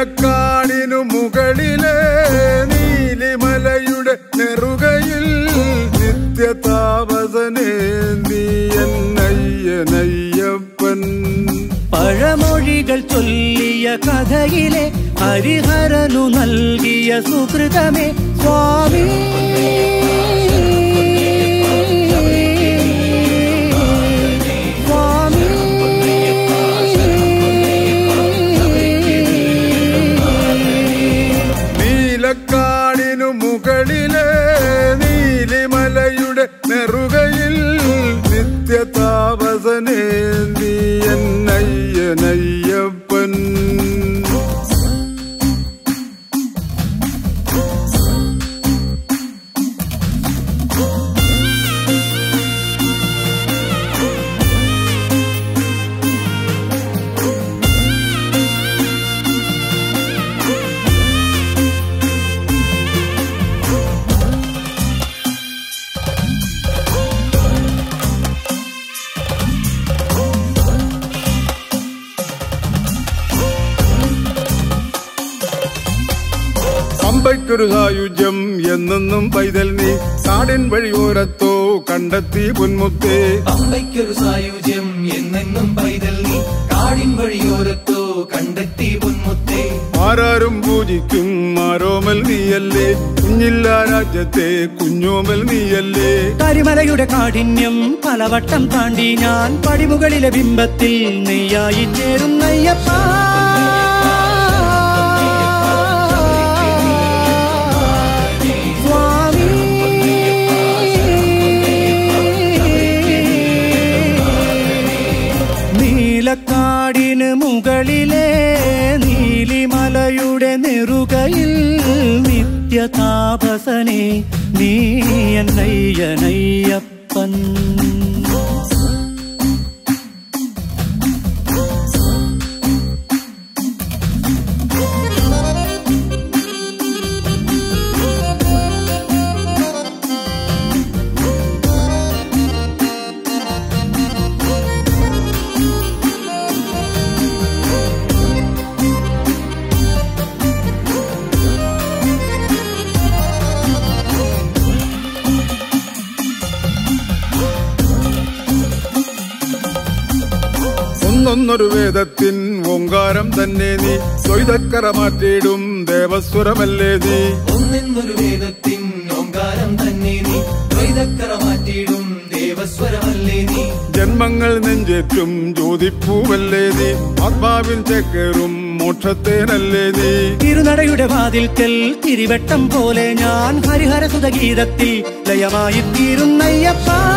നീലക്കാടിനു മുകളിലെ നീലിമലയുടെ നെറുകയിൽ നിത്യതാപസനേ നീ എന്നയ്യനയ്യപ്പൻ പഴമൊഴികൾ ചൊല്ലിയ കഥയിലെ ഹരിഹരനു നൽകിയ സുഹൃതമേ സ്വാമി സ്വാമി നീലക്കാടിനു മുകളിലെ നീലിമലയുടെ നെറുകയിൽ നിത്യതാപസനേ നീ എന്നയ്യനയ്യപ്പൻ പമ്പയ്ക്കൊരു സായുജ്യം എന്നെന്നും പൈതൽ നീ കാടിൻ വഴിയോരത്തോ കണ്ടെത്തി പൊന്മുത്തേ പമ്പയ്ക്കൊരു സായുജ്യം എന്നെന്നും പൈതൽ നീ കാടിൻ വഴിയോരത്തോ കണ്ടെത്തി പൊന്മുത്തേ ആരാരും പൂജിക്കും ആരോമൽ നീയല്ലേ കുഞ്ഞില്ല രാജ്യത്തെ കുഞ്ഞോമൽ നീയല്ലേ കരിമലയുടെ കാഠിന്യം പലവട്ടം താണ്ടി ഞാൻ പടിമുകളിലെ ബിംബത്തിൽ നെയ്യായി ചേരുന്നയ്യപ്പ സ്വാമി നീലക്കാടിന് മുകളിലെ നീലിമലയുടെ നെറുകയിൽ നിത്യതാപസനെ നീ എന്നയ്യനയ്യപ്പൻ ഒന്നൊന്നൊരു വേദത്തിൻ ഓങ്കാരം തന്നെ നീ ദ്വൈതക്കറ മാറ്റിയിടും ദേവസ്വരമല്ലേ നീ ഒന്നെന്നൊരു വേദത്തിൻ ഓങ്കാരം തന്നെ നീ ദ്വൈതക്കറ മാറ്റിയിടും ദേവസ്വരമല്ലേ നീ ജന്മങ്ങൾ നെഞ്ചേറ്റും ജ്യോതിപ്പൂവല്ലേ നീ ആത്മാവിൻ ചേക്കേറും മോക്ഷത്തേനല്ലേ നീ തിരുനടയുടെ വാതിൽക്കൽ തിരിവട്ടം പോലെ ഞാൻ ഹരിഹര സുതഗീതത്തിൽ ലയമായി തീരുന്നയ്യപ്പ